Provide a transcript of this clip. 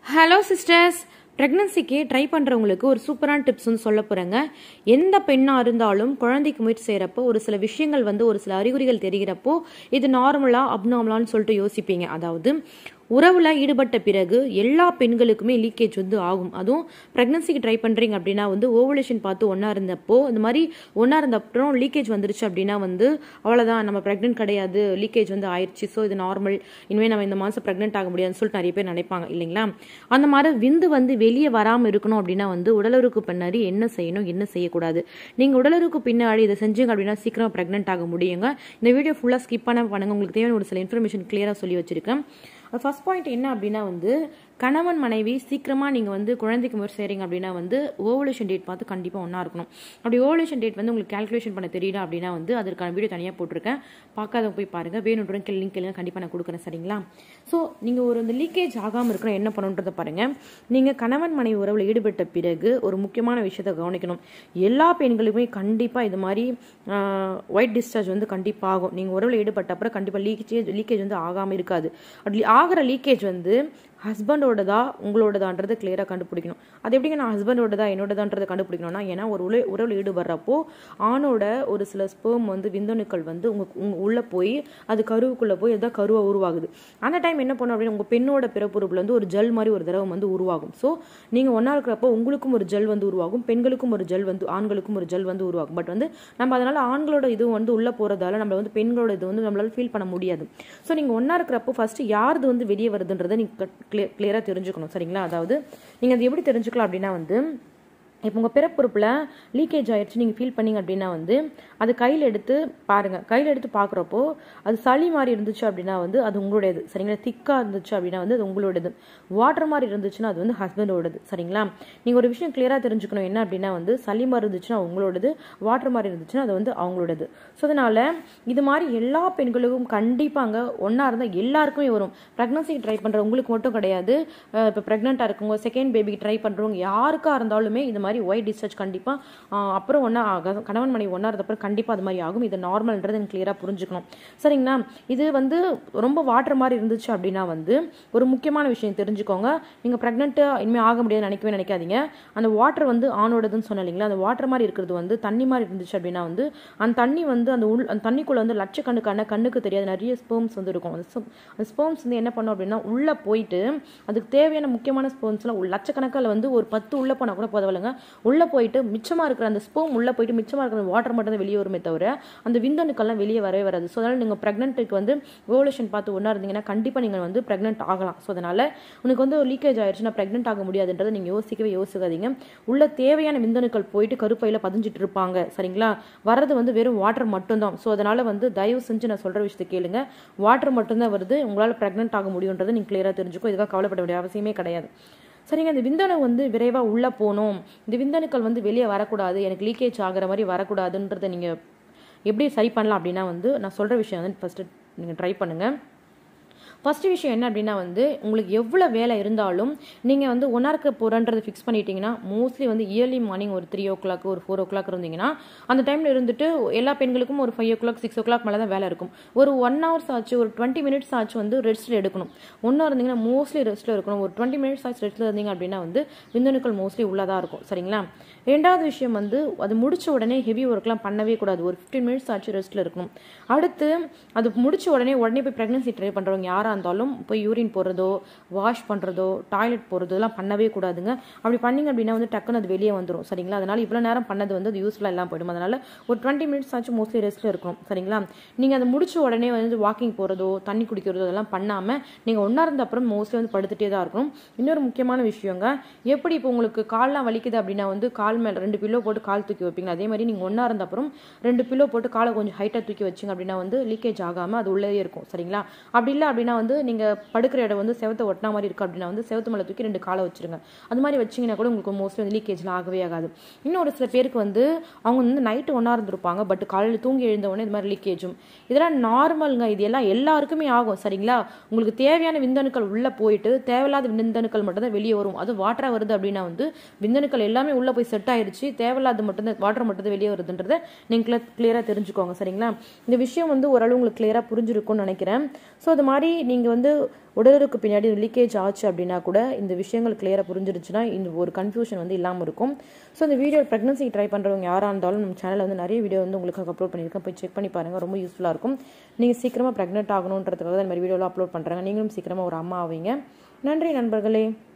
hello sisters ப்ரெக்னன்சிக்கு try பண்ணுறவங்களுக்கு ஒரு சூப்பரான டிப்ஸ் வந்து சொல்ல போகிறேங்க எந்த பெண்ணாக இருந்தாலும் குழந்தைக்கு முயற்சி செய்கிறப்போ ஒரு சில விஷயங்கள் வந்து ஒரு சில அறிகுறிகள் தெரிகிறப்போ இது நார்மலாக அப்நார்மலான்னு சொல்லிட்டு யோசிப்பீங்க அதாவது உறவில் ஈடுபட்ட பிறகு எல்லா பெண்களுக்குமே லீக்கேஜ் வந்து ஆகும் அதுவும் ப்ரெக்னன்சிக்கு ட்ரை பண்ணுறீங்க அப்படின்னா வந்து ஓவலேஷன் பார்த்து ஒன்றா இருந்தப்போ இந்த மாதிரி ஒன்றா இருந்த அப்புறம் லீக்கேஜ் வந்துருச்சு அப்படின்னா வந்து அவ்வளோதான் நம்ம ப்ரெக்னென்ட் கிடையாது லீக்கேஜ் வந்து ஆயிடுச்சு ஸோ இது நார்மல் இனிமேல் நம்ம இந்த மாதம் ப்ரெக்னென்ட் ஆக முடியாதுன்னு சொல்லிட்டு நிறைய பேர் நினைப்பாங்க இல்லைங்களா அந்த மாதிரி விந்து வந்து வெளியே வராமல் இருக்கணும் அப்படின்னா வந்து உடலுறுக்கு பின்னாடி என்ன செய்யணும் என்ன செய்யக்கூடாது நீங்கள் உடலுறுக்கு பின்னாடி இதை செஞ்சீங்க அப்படின்னா சீக்கிரம் ப்ரெக்னென்ட் ஆக முடியுங்க இந்த வீடியோ ஃபுல்லாக ஸ்கிப் பண்ண பண்ணுங்க உங்களுக்கு தேவையான ஒரு சில இன்ஃபர்மேஷன் கிளியராக சொல்லி வச்சிருக்கேன் ஃபர்ஸ்ட் பாயிண்ட் என்ன அப்படின்னா வந்து கணவன் மனைவி சீக்கிரமாக நீங்கள் வந்து குழந்தைக்கு முயற்சி செய்கிறீங்க அப்படின்னா வந்து ஓவலேஷன் டேட் பார்த்து கண்டிப்பாக ஒன்றா இருக்கணும் அப்படி ஓவலேஷன் டேட் வந்து உங்களுக்கு கால்குலேஷன் பண்ண தெரியல அப்படின்னா வந்து அதற்கான வீடியோ தனியாக போட்டிருக்கேன் பார்க்காத போய் பாருங்கள் வேணுன்ற லிங்க் எல்லாம் கண்டிப்பாக நான் கொடுக்குறேன் சரிங்களா ஸோ நீங்கள் ஒரு இந்த லீக்கேஜ் ஆகாமல் இருக்கணும் என்ன பண்ணணுன்றதை பாருங்கள் நீங்கள் கணவன் மனைவி உறவில் ஈடுபட்ட பிறகு ஒரு முக்கியமான விஷயத்தை கவனிக்கணும் எல்லா பெண்களுக்குமே கண்டிப்பாக இது மாதிரி ஒயிட் டிஸ்சார்ஜ் வந்து கண்டிப்பாக ஆகும் நீங்கள் உறவில் ஈடுபட்ட அப்புறம் கண்டிப்பாக லீக்கேஜ் லீக்கேஜ் வந்து ஆகாமல் இருக்காது அப்படி ஆகிற லீக்கேஜ் வந்து ஹஸ்பண்டோடதா உங்களோடதான்றதை கிளியராக கண்டுபிடிக்கணும் அது எப்படிங்க நான் ஹஸ்பண்டோடதா என்னோடதான்றதை கண்டுபிடிக்கணும்னா ஏன்னா ஒரு உல உறவில் ஈடுபடுறப்போ ஆணோட ஒரு சில ஸ்பேம் வந்து விந்தணுக்கள் வந்து உங்கள் உங்க உள்ளே போய் அது கருவுக்குள்ளே போய் எதாவது கருவாக உருவாகுது அந்த டைம் என்ன பண்ணும் அப்படின்னா உங்கள் பெண்ணோட பிறப்புறுப்பில் வந்து ஒரு ஜெல் மாதிரி ஒரு திரவம் வந்து உருவாகும் ஸோ நீங்கள் ஒன்றா இருக்கிறப்போ உங்களுக்கும் ஒரு ஜெல் வந்து உருவாகும் பெண்களுக்கும் ஒரு ஜெல் வந்து ஆண்களுக்கும் ஒரு ஜெல் வந்து உருவாகும் பட் வந்து நம்ம அதனால் ஆண்களோட இது வந்து உள்ளே போகிறதால நம்ம வந்து பெண்களோட இது வந்து நம்மளால ஃபீல் பண்ண முடியாது ஸோ நீங்கள் ஒன்றா இருக்கிறப்போ ஃபஸ்ட்டு யாருது வந்து வெளியே வருதுன்றதை நீங்கள் கிளியர் கிளியராக தெரிஞ்சுக்கணும் சரிங்களா அதாவது நீங்கள் அது எப்படி தெரிஞ்சுக்கலாம் அப்படின்னா வந்து இப்போ உங்கள் பிறப்புறுப்பில் லீக்கேஜ் ஆயிடுச்சு நீங்கள் ஃபீல் பண்ணீங்க அப்படின்னா வந்து அது கையில் எடுத்து பாருங்கள் கையில் எடுத்து பார்க்குறப்போ அது சளி மாதிரி இருந்துச்சு அப்படின்னா வந்து அது உங்களுடையது சரிங்களா திக்காக இருந்துச்சு அப்படின்னா வந்து அது உங்களோடது வாட்டர் மாதிரி இருந்துச்சுன்னா அது வந்து ஹஸ்பண்டோடது சரிங்களா நீங்கள் ஒரு விஷயம் கிளியராக தெரிஞ்சுக்கணும் என்ன அப்படின்னா வந்து சளி மாதிரி இருந்துச்சுன்னா உங்களோடது வாட்டர் மாதிரி இருந்துச்சுன்னா அது வந்து அவங்களோடது ஸோ அதனால் இது மாதிரி எல்லா பெண்களுக்கும் கண்டிப்பாங்க ஒன்றா இருந்தால் எல்லாருக்குமே வரும் ப்ரெக்னன்சிக்கு ட்ரை பண்ணுற உங்களுக்கு மட்டும் கிடையாது இப்போ ப்ரெக்னெண்ட்டாக இருக்கவங்க செகண்ட் பேபிக்கு ட்ரை பண்ணுறவங்க யாருக்காக இருந்தாலுமே இது மாதிரி ஒயிட் டிஸ்சார்ஜ் கண்டிப்பாக அப்புறம் ஒன்றா ஆகும் கணவன் மனைவி ஒன்றா இருந்தப்பறம் கண்டிப்பாக அது மாதிரி ஆகும் இது நார்மல்ன்றது எனக்கு கிளியராக புரிஞ்சுக்கணும் சரிங்களா இது வந்து ரொம்ப வாட்டர் மாதிரி இருந்துச்சு அப்படின்னா வந்து ஒரு முக்கியமான விஷயம் தெரிஞ்சுக்கோங்க நீங்கள் ப்ரெக்னெண்ட்டாக இனிமேல் ஆக முடியாது நினைக்கவே நினைக்காதீங்க அந்த வாட்டர் வந்து ஆணோடதுன்னு சொன்ன இல்லைங்களா அந்த வாட்டர் மாதிரி இருக்கிறது வந்து தண்ணி மாதிரி இருந்துச்சு அப்படின்னா வந்து அந்த தண்ணி வந்து அந்த உள் அந்த தண்ணிக்குள்ளே வந்து லட்சக்கணக்கான கண்ணுக்கு தெரியாது நிறைய ஸ்பேம்ஸ் வந்து இருக்கும் அந்த ஸ்பேம்ஸ் வந்து என்ன பண்ணும் அப்படின்னா உள்ளே போயிட்டு அதுக்கு தேவையான முக்கியமான ஸ்பேம்ஸ்லாம் லட்சக்கணக்கில் வந்து ஒரு பத்து உள்ளே போனால் கூட போதவில்லைங்க உள்ளே போயிட்டு மிச்சமாக இருக்கிற அந்த ஸ்போம் உள்ளே போயிட்டு மிச்சமாக இருக்கிற வாட்டர் மட்டும் தான் வெளியே வருமே தவிர அந்த விந்தணுக்கள்லாம் வெளியே வரவே வராது ஸோ அதனால் நீங்கள் ப்ரெக்னென்ட்டுக்கு வந்து ஓவலேஷன் பார்த்து ஒன்றா இருந்தீங்கன்னா கண்டிப்பாக நீங்கள் வந்து ப்ரெக்னென்ட் ஆகலாம் ஸோ அதனால் உனக்கு வந்து லீக்கேஜ் ஆயிடுச்சுன்னா ப்ரெக்னென்ட் ஆக முடியாதுன்றதை நீங்கள் யோசிக்கவே யோசிக்காதீங்க உள்ள தேவையான விந்தணுக்கள் போயிட்டு கருப்பையில் பதிஞ்சிட்டு இருப்பாங்க சரிங்களா வர்றது வந்து வெறும் வாட்டர் மட்டும்தான் ஸோ அதனால் வந்து தயவு செஞ்சு நான் சொல்கிற விஷயத்தை கேளுங்க வாட்டர் மட்டும்தான் வருது உங்களால் ப்ரெக்னென்ட் ஆக முடியுன்றதை நீங்கள் கிளியராக தெரிஞ்சுக்கோ இதுக்காக கவலைப்பட வேண்டிய அவசியமே கிடையாது சரிங்க இந்த விந்தணு வந்து விரைவாக உள்ளே போகணும் இந்த விந்தணுக்கள் வந்து வெளியே வரக்கூடாது எனக்கு லீக்கேஜ் ஆகிற மாதிரி வரக்கூடாதுன்றதை நீங்கள் எப்படி சரி பண்ணலாம் அப்படின்னா வந்து நான் சொல்கிற விஷயம் வந்து ஃபஸ்ட்டு நீங்கள் ட்ரை பண்ணுங்கள் ஃபஸ்ட்டு விஷயம் என்ன அப்படின்னா வந்து உங்களுக்கு எவ்வளோ வேலை இருந்தாலும் நீங்கள் வந்து ஒன் ஹவருக்கு போகிறன்றதை ஃபிக்ஸ் பண்ணிட்டீங்கன்னா மோஸ்ட்லி வந்து இயர்லி மார்னிங் ஒரு த்ரீ ஓ கிளாக் ஒரு ஃபோர் ஓ கிளாக் இருந்தீங்கன்னா அந்த டைமில் இருந்துட்டு எல்லா பெண்களுக்கும் ஒரு five o'clock six o'clock மேலே தான் வேலை இருக்கும் ஒரு ஒன் ஹவர்ஸ் ஆச்சு ஒரு டுவெண்ட்டி மினிட்ஸ் ஆச்சு வந்து ரெஸ்ட்டில் எடுக்கணும் ஒன்றும் இருந்தீங்கன்னா மோஸ்ட்லி ரெஸ்ட்டில் இருக்கணும் ஒரு டுவெண்ட்டி மினிட்ஸ் ஆச்சு ரெஸ்ட்டில் இருந்தீங்க அப்படின்னா வந்து விந்தணுக்கள் மோஸ்ட்லி உள்ளதாக இருக்கும் சரிங்களா ரெண்டாவது விஷயம் வந்து அது முடிச்ச உடனே ஹெவி ஒர்க்லாம் பண்ணவே கூடாது ஒரு ஃபிஃப்டீன் மினிட்ஸ் ஆச்சு ரெஸ்ட்டில் இருக்கணும் அடுத்து அது முடிச்ச உடனே உடனே போய் ப்ரெக்னன்சி ட்ரை பண்ணுறவங்க யாராக இருந்தாலும் போய் யூரின் போடுறதோ வாஷ் பண்ணுறதோ டாய்லெட் போகிறதோ எல்லாம் பண்ணவே கூடாதுங்க அப்படி பண்ணிங்க அப்படின்னா வந்து டக்குன்னு அது வெளியே வந்துடும் சரிங்களா அதனால் இவ்வளோ நேரம் பண்ணது வந்து அது யூஸ்ஃபுல்லாக எல்லாம் போயிடும் அதனால் ஒரு டுவெண்ட்டி மினிட்ஸ் ஆச்சு மோஸ்ட்லி ரெஸ்ட்டில் இருக்கணும் சரிங்களா நீங்கள் அதை முடிச்ச உடனே வந்து வாக்கிங் போகிறதோ தண்ணி குடிக்கிறதோ அதெல்லாம் பண்ணாமல் நீங்கள் ஒன்றா இருந்த அப்புறம் மோஸ்ட்லி வந்து படுத்துகிட்டே தான் இருக்கணும் இன்னொரு முக்கியமான விஷயங்க எப்படி இப்போ உங்களுக்கு கால்லாம் வலிக்குது அப்படின்னா வந்து கால் மேலே ரெண்டு பில்லோ போட்டு கால் தூக்கி வைப்பீங்க அதே மாதிரி நீங்கள் ஒன்றா இருந்த அப்புறம் ரெண்டு பில்லோ போட்டு காலை கொஞ்சம் ஹைட்டாக தூக்கி வச்சிங்க அப்படின்னா வந்து லீக்கேஜ் ஆகாமல் அது உள்ளே இருக்கும் சரிங்களா அப்படி இல்லை அப்படின்னா வந்து நீங்கள் படுக்கிற இடம் வந்து செவத்தை ஒட்டினா மாதிரி இருக்குது அப்படின்னா வந்து செவத்து மேலே தூக்கி ரெண்டு காலை வச்சிருங்க அது மாதிரி வச்சிங்கன்னா கூட உங்களுக்கு மோஸ்ட்லி வந்து லீக்கேஜ்லாம் ஆகவே ஆகாது இன்னும் ஒரு சில பேருக்கு வந்து அவங்க வந்து நைட்டு ஒன்றா இருந்திருப்பாங்க பட் காலையில் தூங்கி எழுந்தவொடனே இது மாதிரி லீக்கேஜும் இதெல்லாம் நார்மலுங்க இது எல்லாம் எல்லாருக்குமே ஆகும் சரிங்களா உங்களுக்கு தேவையான விந்தணுக்கள் உள்ளே போயிட்டு தேவையில்லாத விந்தணுக்கள் மட்டும் தான் வெளியே வரும் அது வாட்டராக வருது அப்படின்னா வந்து விந்தணுக்கள் எல்லாமே உள்ளே போய் செட் ஆயிடுச்சு தேவையில்லாத மட்டும்தான் வாட்டர் மட்டும் தான் வெளியே வருதுன்றதை நீங்கள் கிளியராக தெரிஞ்சுக்கோங்க சரிங்களா இந்த விஷயம் வந்து ஓரளவு உங்களுக்கு கிளியராக புரிஞ்சிருக்கும்னு நினைக்கிறேன் ஸோ அது மாதிரி நீங்கள் வந்து உடலுக்கு பின்னாடி லீக்கேஜ் ஆச்சு அப்படின்னா கூட இந்த விஷயங்கள் கிளியராக புரிஞ்சிருச்சுன்னா இந்த ஒரு கன்ஃபியூஷன் வந்து இல்லாமல் இருக்கும் ஸோ இந்த வீடியோ ப்ரெக்னன்சி ட்ரை பண்ணுறவங்க யாராக இருந்தாலும் நம்ம சேனலில் வந்து நிறைய வீடியோ வந்து உங்களுக்கு அப்லோட் பண்ணியிருக்கேன் போய் செக் பண்ணி பாருங்கள் ரொம்ப யூஸ்ஃபுல்லாக இருக்கும் நீங்கள் சீக்கிரமாக ப்ரெக்னென்ட் ஆகணுன்றதுக்காக இந்த மாதிரி வீடியோலாம் அப்லோட் பண்ணுறாங்க நீங்களும் சீக்கிரமாக ஒரு அம்மா ஆவீங்க நன்றி நண்பர்களே